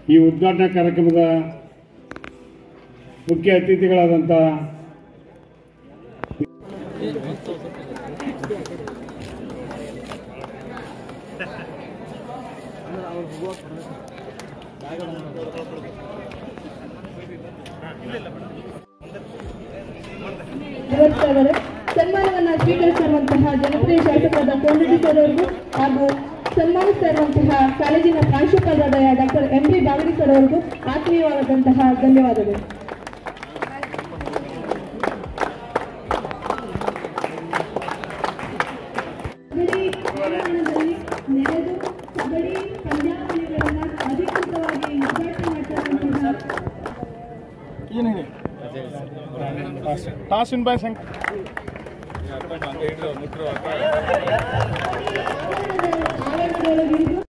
ಈ ಉದ್ಘಾಟನಾ ಕಾರ್ಯಕ್ರಮದ ಮುಖ್ಯ ಅತಿಥಿಗಳಾದಂಥ ಇವತ್ತವರ ಸನ್ಮಾನವನ್ನು ಸ್ವೀಕರಿಸಿರುವಂತಹ ಜನಪ್ರಿಯ ಶಾಸಕರಾದ ಕೋಂಡರೆಡ್ಡಿ ಸರ್ ಅವರಿಗೂ ಹಾಗೂ ಸನ್ಮಾನಿಸ್ತಾ ಇರುವಂತಹ ಕಾಲೇಜಿನ ಪ್ರಾಂಶುಪಾಲರಾದ doctor M D Bagadi sir ಅವರಿಗೂ ಆತ್ಮೀಯವಾದಂತಹ ಧನ್ಯವಾದಗಳು ಕಬಡ್ಡಿ ಕ್ರೀಡಾಂಗಣದಲ್ಲಿ ನೆರೆದು ಕಬಡ್ಡಿ ಪಂದ್ಯಾವಳಿಗಳನ್ನು ಅಧಿಕೃತವಾಗಿ ಉದ್ಘಾಟನೆ ಮಾಡ್ತಾ ಇರುವಂತಹ ಟಾಸಿನ್ ಬಾಯ್ ಸಂಖ್ಯೆ ಆವರಣದೊಳಗಿರಿದು